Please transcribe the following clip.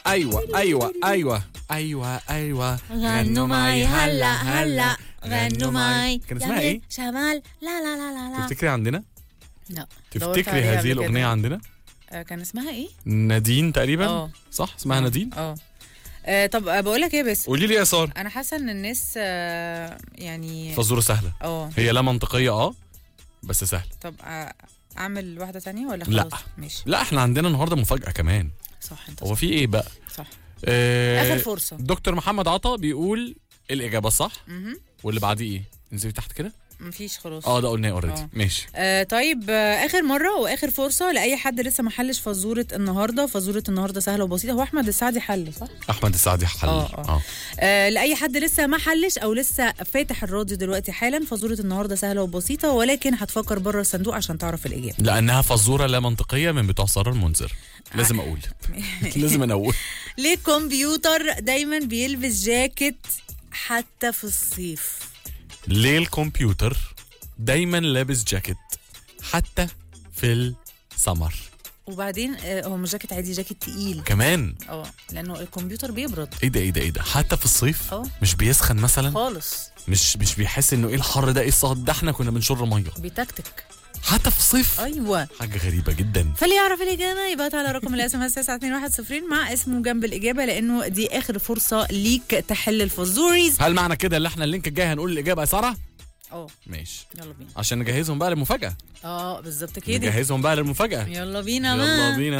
ايوه ايوه ايوه ايوه ايوه غنوا معي هلا هلا غنوا معي كان اسمها يا ايه؟ شمال لا لا لا لا لا تفتكري عندنا؟ لا دورت تفتكري عليها هذه قبل كده. الاغنيه عندنا؟ آه، كان اسمها ايه؟ نادين تقريبا اه صح اسمها نادين اه آه، طب آه، بقول لك ايه بس قولي لي يا ساره انا حاسه ان الناس آه، يعني فزوره سهله اه هي لا منطقيه اه بس سهله طب آه، اعمل واحده تانية ولا لا. خلاص ماشي لا احنا عندنا النهارده مفاجاه كمان صح انت هو صح, في ايه بقى صح. آه اخر فرصه دكتور محمد عطا بيقول الاجابه الصح مهم. واللي بعديه ايه انزلي تحت كده مفيش خلاص اه ده قلناه اوريدي آه. ماشي آه طيب آه اخر مره واخر فرصه لاي حد لسه ما حلش فزوره النهارده فزوره النهارده سهله وبسيطه هو احمد السعدي حل صح احمد السعدي حل آه، آه. آه لاي حد لسه ما حلش او لسه فاتح الراديو دلوقتي حالا فزوره النهارده سهله وبسيطه ولكن هتفكر بره الصندوق عشان تعرف الاجابه لانها فزوره لا منطقيه من بتوع ساره المنذر لازم اقول لازم انقول ليه الكمبيوتر دايما بيلبس جاكيت حتى في الصيف ليه الكمبيوتر دايما لابس جاكيت حتى في السمر وبعدين آه هو مش جاكيت عادي جاكيت تقيل كمان اه لانه الكمبيوتر بيبرد ايه ده ايه ده ايه ده حتى في الصيف اه مش بيسخن مثلا خالص مش مش بيحس انه ايه الحر ده ايه الصهد ده احنا كنا بنشر ميه بيتكتك حتى في الصيف ايوه حاجه غريبه جدا فاللي يعرف الإجابة يبعت على رقم الاس ام اس 921 مع اسمه جنب الإجابة لأنه دي آخر فرصة ليك تحل الفزوريز هل معنى كده ان احنا اللينك الجاي هنقول الاجابه يا ساره اه ماشي يلا بينا عشان نجهزهم بقى للمفاجاه اه بالظبط كده نجهزهم بقى للمفاجاه يلا بينا يلا بقى. بينا